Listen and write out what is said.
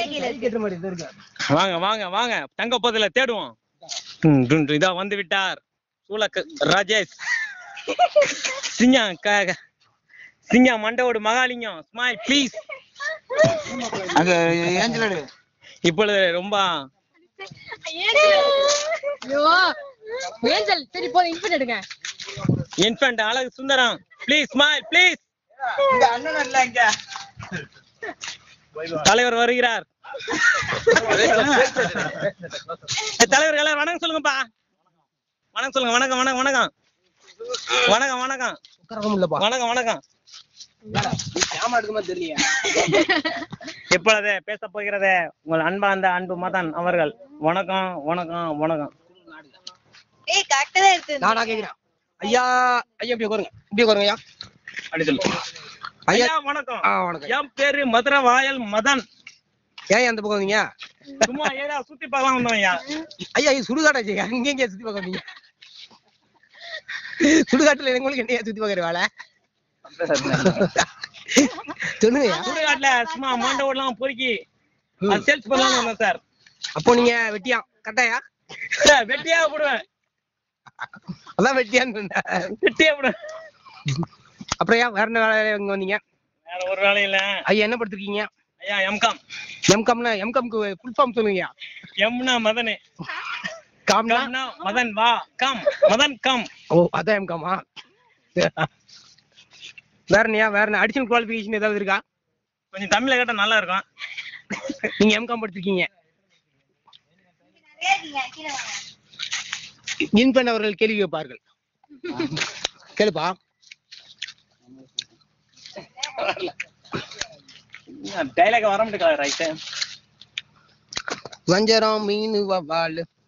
கீழே இருக்கு. கேட்ட மாதிரி இது இருக்கு வாங்க வாங்க வாங்க தங்க போதில தேடுவோம் டும், டும், டும். இதா வந்து விட்டார் சூலக் ராஜேஷ் சிங்கம் க- சிங்கம் மண்டவோடு மகாலிங்கம் ஸ்மைல் ப்ளீஸ் அங்க ஏஞ்சல் இப்பொழுது ரொம்ப ஐயோ ஏஞ்சல் சரி போதும் இன்ஃபெக்ட் எடுங்க இன்ஃபென்ட் அழகு சுந்தரம் ப்ளீஸ் ஸ்மைல் ப்ளீஸ் இந்த அண்ணன் இல்ல இங்க தலைவர் வருகிறார் ஏய், தலைவர் எல்லாரும் வணக்கம் சொல்லுங்கப்பா வணக்கம் சொல்லுங்க வணக்கம் வணக்கம் வணக்கம் வணக்கம் வணக்கம் உட்காரவும் இல்லப்பா வணக்கம் வணக்கம் கேமரா எடுக்குமா தெரியல இப்பொழுது பேச போகிறது உங்கள் அன்பார்ந்த அன்பு மதன் அவர்கள் வணக்கம் வணக்கம் வணக்கம் ஏய் கரெக்டா தான் இருக்கு நானா கேக்குறேன் ஐயா ஐயா இப்படி உட்காருங்க இப்படி உட்காருங்க ஐயா அப்படி சொல்லு ஐயா ஐயா வணக்கம் ஆ வணக்கம் என் பேரு மதுரை வாயல் மதன் ஏன் அந்த பக்கம் வந்தீங்க சும்மா ஏதா சுத்தி பார்க்கலாம் வந்தோம் ஐயா ஐயா இது சுடுகாட்டா செய்ய இங்க எங்க சுத்தி பார்க்க வந்தீங்க சுடுகாட்டுல எங்களுக்கு என்னையா சுத்தி பார்க்கற வேலை சொல்லுங்க ஐயா சுடுகாட்டுல சும்மா மாண்ட ஓடலாம் பொறுக்கி அது சேல்ஸ் பண்ணலாம் வந்தோம் சார் அப்போ நீங்க வெட்டியா கட்டாயா சார் வெட்டியா போடுவேன் அதான் வெட்டியான்னு சொன்னேன். வெட்டியா போடுவேன் அப்புறம் ஏன் வேற என்ன வேலை இங்க வந்தீங்க வேற ஒரு வேலையும் இல்ல ஐயா என்ன படுத்திருக்கீங்க ஐயா எம்காம் எம்காம்னா எம்காம்க்கு ஃபுல் ஃபார்ம் சொல்லுங்க எம்னா மதனு காம்னா கம்னா மதன் வா கம் மதன் கம் ஓ அதான் எம்காமா வேற என்னையா வேற என்ன அடிஷனல் குவாலிஃபிகேஷன் ஏதாவது இருக்கா கொஞ்சம் தமிழ்ல கேட்டா நல்லா இருக்கும் நீங்க எம்காம் படிச்சிருக்கீங்க நிறைய இருக்கீங்க கீழே வாங்க இன்பன் அவர்கள் கேள்வி கேட்பார்கள் கேளுப்பா டைலாக் வர மாட்டேங்குது ரைட்டு வஞ்சரம் மீன் வவால்